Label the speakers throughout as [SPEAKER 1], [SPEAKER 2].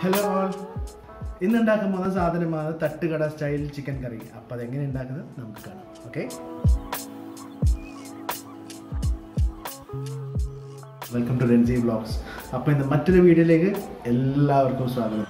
[SPEAKER 1] hello all ഇന്ന് ഉണ്ടാക്കാൻ പോകുന്ന സാധനമാണ് തട്ടുകട സ്റ്റൈൽ ചിക്കൻ കറി അപ്പോൾ അതെങ്ങനെ ഉണ്ടാക്കുന്നത് നമുക്ക് കാണാം okay welcome to Ranji vlogs അപ്പോൾ ഇന്ന് മറ്റൊരു വീഡിയോയിലേക്ക് എല്ലാവർക്കും സ്വാഗതം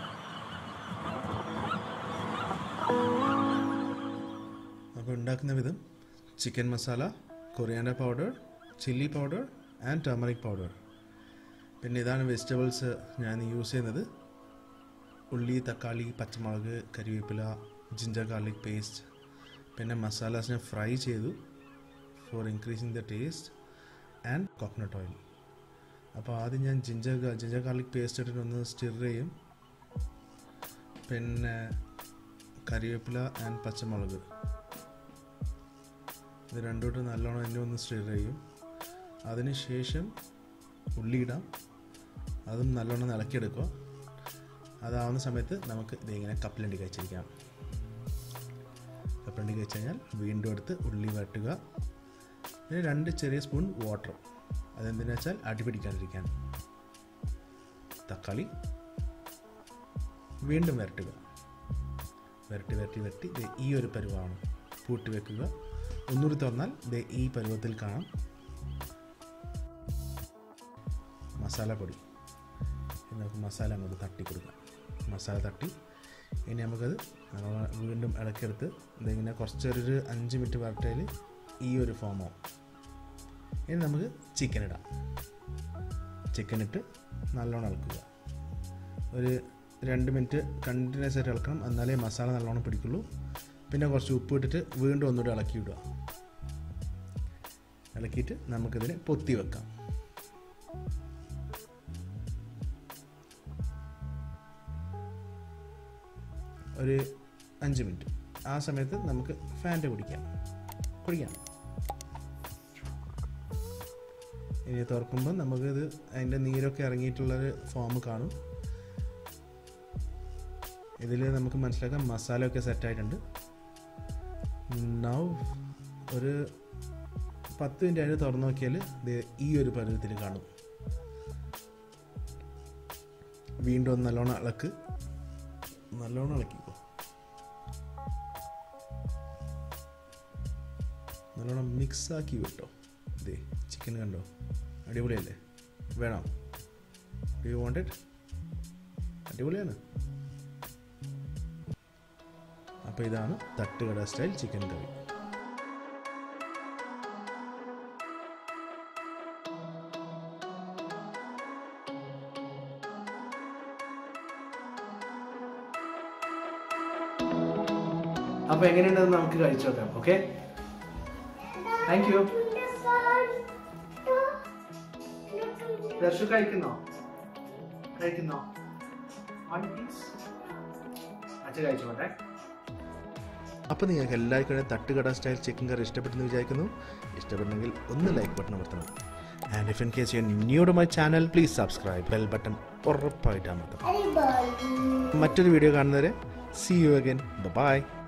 [SPEAKER 2] അപ്പോൾ ഉണ്ടാക്കുന്ന വിധം chicken masala coriander powder chilli powder and turmeric powder പിന്നെ ഇതാണ് വെജിറ്റബിൾസ് ഞാൻ യൂസ് ചെയ്യുന്നത് ഉള്ളി തക്കാളി പച്ചമുളക് കരിവേപ്പില ജിഞ്ചർ ഗാർലിക് പേസ്റ്റ് പിന്നെ മസാലാസിനെ ഫ്രൈ ചെയ്തു for increasing the taste and coconut oil അപ്പോൾ ആദ്യം ഞാൻ ജിഞ്ചർ ജിഞ്ചർ ഗാർലിക് പേസ്റ്റ് ഇട്ടിട്ട് ഒന്ന് സ്റ്റിർ ചെയ്യും പിന്നെ കരിവേപ്പില ആൻഡ് പച്ചമുളക് ഇത് രണ്ടോട്ട് നല്ലോണം എന്നെ ഒന്ന് സ്റ്റിർ ചെയ്യും അതിന് ശേഷം ഉള്ളി ഇടാം അതും നല്ലോണം ഇളക്കിയെടുക്കുക അതാവുന്ന സമയത്ത് നമുക്ക് ഇതിങ്ങനെ കപ്പലണ്ടി കഴിച്ചിരിക്കാം കപ്പലണ്ടി കഴിച്ച് കഴിഞ്ഞാൽ വീണ്ടും എടുത്ത് ഉള്ളി വട്ടുക പിന്നെ രണ്ട് ചെറിയ സ്പൂൺ വാട്ടർ അതെന്തിനാ വെച്ചാൽ അടി പിടിക്കാതിരിക്കാൻ തക്കാളി വീണ്ടും വരട്ടുക വരട്ടി വരട്ടി വരട്ടി ദേ ഈ ഒരു പരുവമാണ് പൂട്ടി വെക്കുക ഒന്നുകൂടി തുറന്നാൽ ദേ ഈ പരുവത്തിൽ കാണാം മസാലപ്പൊടി ഇനി നമുക്ക് മസാല അങ്ങോട്ട് തട്ടി കൊടുക്കാം മസാല തട്ടി ഇനി നമുക്കത് നല്ലോണം വീണ്ടും ഇളക്കിയെടുത്ത് ഇതിങ്ങനെ കുറച്ചൊരു അഞ്ച് മിനിറ്റ് വരട്ടയിൽ ഈ ഒരു ഫോമാവും ഇനി നമുക്ക് ചിക്കൻ ഇടാം ചിക്കൻ ഇട്ട് നല്ലോണം ഇളക്കുക ഒരു രണ്ട് മിനിറ്റ് കണ്ടിന്യൂസ് ആയിട്ട് ഇളക്കണം എന്നാലേ മസാല നല്ലോണം പിടിക്കുള്ളൂ പിന്നെ കുറച്ച് ഉപ്പ് ഇട്ടിട്ട് വീണ്ടും ഒന്നുകൂടി ഇളക്കി വിടുക ഇളക്കിയിട്ട് നമുക്കിതിനെ പൊത്തി വെക്കാം ഒരു അഞ്ച് മിനിറ്റ് ആ സമയത്ത് നമുക്ക് ഫാൻറ്റ കുടിക്കാം കുടിക്കാം ഇനി തുറക്കുമ്പോൾ നമുക്കിത് അതിൻ്റെ നീരൊക്കെ ഇറങ്ങിയിട്ടുള്ളൊരു ഫോം കാണും ഇതിൽ നമുക്ക് മനസ്സിലാക്കാം മസാലയൊക്കെ സെറ്റായിട്ടുണ്ട് നൗ ഒരു പത്ത് മിനിറ്റ് കഴിഞ്ഞ് തുറന്നു നോക്കിയാൽ ഇത് ഈ ഒരു പരുവത്തിൽ കാണും വീണ്ടും ഒന്ന് നല്ലോണം ഇളക്ക് നല്ലോണം ഇളക്കിക്കോ നല്ലോണം മിക്സ് ആക്കി വിട്ടോ ഇതേ ചിക്കൻ കണ്ടോ അടിപൊളിയല്ലേ വേണോ ഡു യു വോണ്ട് ഇറ്റ് അടിപൊളിയാണ് അപ്പോൾ ഇതാണ് തട്ടുകട സ്റ്റൈൽ ചിക്കൻ കറി
[SPEAKER 1] അപ്പോൾ എങ്ങനെയുണ്ടെന്ന് നമുക്ക് കഴിച്ചു നോക്കാം ഓക്കെ താങ്ക് യു ദർശു കഴിക്കുന്നോ കഴിക്കുന്നോ വൺ പീസ് അച്ഛൻ കഴിച്ചോട്ടെ
[SPEAKER 2] അപ്പോൾ നിങ്ങൾക്ക് എല്ലാവർക്കും തട്ടുകട സ്റ്റൈൽ ചിക്കൻ കറി ഇഷ്ടപ്പെട്ടെന്ന് വിചാരിക്കുന്നു ഇഷ്ടപ്പെട്ടെങ്കിൽ ഒന്ന് ലൈക്ക് ബട്ടൺ അമർത്തണം and if in case you new to my channel please subscribe bell button ഉറപ്പായിട്ട് അമർത്തണം മറ്റൊരു വീഡിയോ കാണുന്നവരെ സി യു അഗൈൻ ബൈ